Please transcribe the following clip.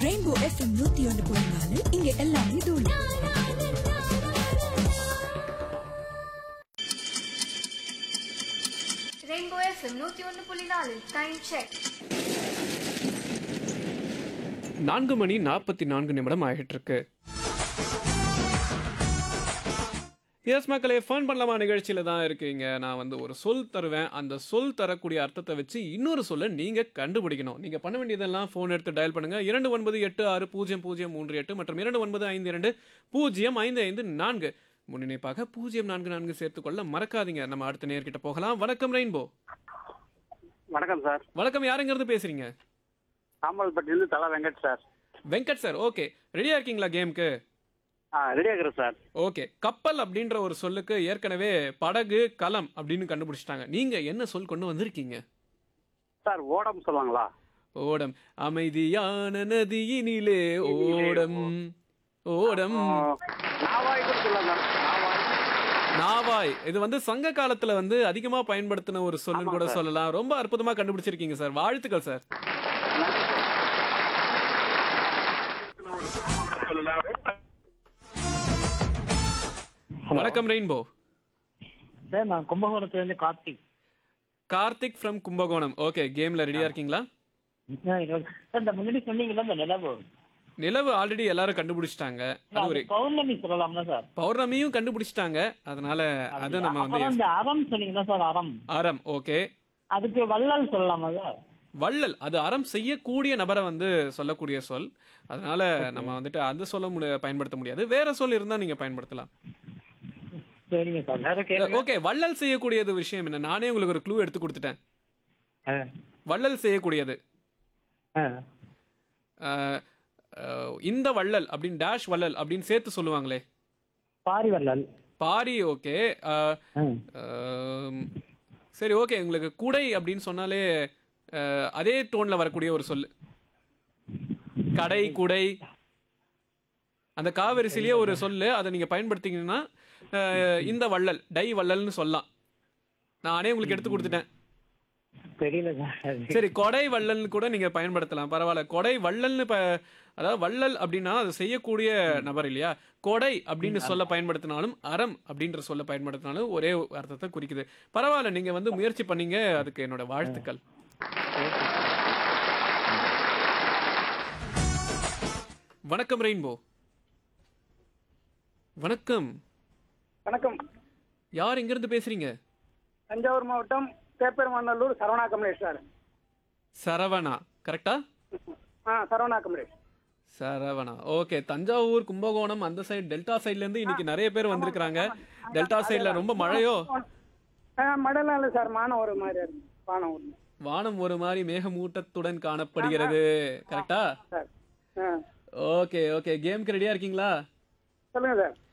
Rainbow FM நூத்தி ஒன்று புள்ளி நாலு இங்க எல்லாமே தூளு ரெயின்போ எஃப்எம் நூத்தி ஒன்று புள்ளி நாலு டைம் செக் நான்கு மணி நாற்பத்தி நான்கு நிமிடம் ஆகிட்டு இருக்கு எஸ் மக்களே ஃபன் பண்ணலாமா நிகழ்ச்சியில் தான் இருக்கீங்க நான் வந்து ஒரு சொல் தருவேன் அந்த சொல் தரக்கூடிய அர்த்தத்தை வச்சு இன்னொரு சொல்லை நீங்கள் கண்டுபிடிக்கணும் நீங்கள் பண்ண வேண்டியதெல்லாம் ஃபோன் எடுத்து டயல் பண்ணுங்கள் இரண்டு ஒன்பது எட்டு ஆறு பூஜ்ஜியம் பூஜ்ஜியம் மூன்று எட்டு மற்றும் இரண்டு ஒன்பது ஐந்து இரண்டு பூஜ்ஜியம் ஐந்து ஐந்து நான்கு முன்னிணைப்பாக பூஜ்ஜியம் நான்கு நான்கு சேர்த்துக்கொள்ள மறக்காதீங்க நம்ம அடுத்த நேர்கிட்ட போகலாம் வணக்கம் ரெயின்போ வணக்கம் சார் வணக்கம் யாருங்கிறது பேசுறீங்க சாம்பல்பட்டியிலிருந்து தலா Venkat sir Venkat sir okay ரெடியா இருக்கீங்களா கேமுக்கு ஆ ரெடி ஆகிறேன் சார் ஓகே கப்பல் அப்படின்ற ஒரு சொல்லுக்கு ஏற்கனவே படகு களம் அப்படின்னு கண்டுபிடிச்சிட்டாங்க நீங்க என்ன சொல் கொண்டு வந்திருக்கீங்க சார் ஓடம் சொல்லுவாங்களா ஓடம் அமைதியான நதியினிலே ஓடம் ஓடம் ஆ, நாவாய் கூட சொல்லலாம் சார் நாவாய் நாவாய் இது வந்து சங்க காலத்துல வந்து அதிகமா பயன்படுத்தின ஒரு சொல்லுன்னு ஆமா கூட சார். சொல்லலாம் ரொம்ப அற்புதமா கண்டுபிடிச்சிருக்கீங்க சார் வாழ்த்துக்கள் சார் நன்றி சார். வணக்கம் ரெயின்போ சார் நான் கும்பகோணத்துல இருந்து கார்த்திக் கார்த்திக் ஃப்ரம் கும்பகோணம் ஓகே கேம்ல ரெடியா இருக்கீங்களா சார் இந்த முன்னாடி சொன்னீங்கல்ல இந்த நிலவு நிலவு ஆல்ரெடி எல்லாரும் கண்டுபிடிச்சிட்டாங்க அது ஒரு அது பௌர்ணமி சொல்லலாம்ல சார் பௌர்ணமியும் கண்டுபிடிச்சிட்டாங்க அதனால அதை நம்ம வந்து அப்புறம் இந்த அறம் சொன்னீங்களா சார் அறம் அறம் ஓகே அதுக்கு வள்ளல் சொல்லலாமா சார் வள்ளல் அது அறம் செய்யக்கூடிய நபரை வந்து சொல்லக்கூடிய சொல் அதனால நம்ம வந்துட்டு அந்த சொல்ல முடிய பயன்படுத்த முடியாது வேற சொல் இருந்தா நீங்க பயன்படுத்தலாம் சரிங்க சார் வேற கேளுங்க ஓகே வள்ளல் செய்யக்கூடியது விஷயம் என்ன நானே உங்களுக்கு ஒரு க்ளூ எடுத்து கொடுத்துட்டேன் ஆ, வள்ளல் செய்யக்கூடியது ஆ. அஹ், அஹ், இந்த வள்ளல் அப்படின்னு டேஷ் வள்ளல் அப்படின்னு சேர்த்து சொல்லுவாங்களே பாரி வள்ளல் பாரி ஓகே ஆ. சரி ஓகே உங்களுக்கு குடை அப்படின்னு சொன்னாலே அஹ், அதே டோன்ல வரக்கூடிய ஒரு சொல்லு கடை குடை அந்த காவரிசிலேயே ஒரு சொல்லு அதை நீங்க பயன்படுத்திங்கன்னா அஹ், இந்த வள்ளல் டை வள்ளல்னு சொல்லலாம் நானே உங்களுக்கு எடுத்து கொடுத்துட்டேன் தெரியல சார் சரி கொடை வள்ளல்னு கூட நீங்க பயன்படுத்தலாம் பரவாயில்ல கொடை வள்ளல்னு ப அதாவது வள்ளல் அப்படின்னா அது செய்யக்கூடிய நபர் இல்லையா கொடை அப்படின்னு சொல்ல பயன்படுத்தினாலும் அறம் அப்படின்ற சொல்ல பயன்படுத்தினாலும் ஒரே அர்த்தத்தை குறிக்குது பரவாயில்ல நீங்க வந்து முயற்சி பண்ணீங்க அதுக்கு என்னோட வாழ்த்துக்கள் வணக்கம் ரெயின்போ வணக்கம் வணக்கம் யார் எங்கிருந்து பேசுறீங்க தஞ்சாவூர் மாவட்டம் பேப்பெருமநல்லூர் சரவணா கமலேஷ் சார் சரவணா கரெக்டா ஆ சரவணா கமலேஷ் சரவணா ஓகே தஞ்சாவூர் கும்பகோணம் அந்த சைடு டெல்டா சைடுல இருந்து இன்னைக்கு நிறைய பேர் வந்திருக்காங்க டெல்டா சைடுல ரொம்ப மழையோ ஆ மழைலாம் இல்லை சார் மானம் ஒரு மாதிரி இருக்கு வானம் ஒரு மாதிரி. வானம் ஒரு மாதிரி மேகமூட்டத்துடன் காணப்படுகிறது கரெக்டா சார் ஆ ஓகே ஓகே கேம்க்கு ரெடியா இருக்கீங்களா சொல்லுங்க சார்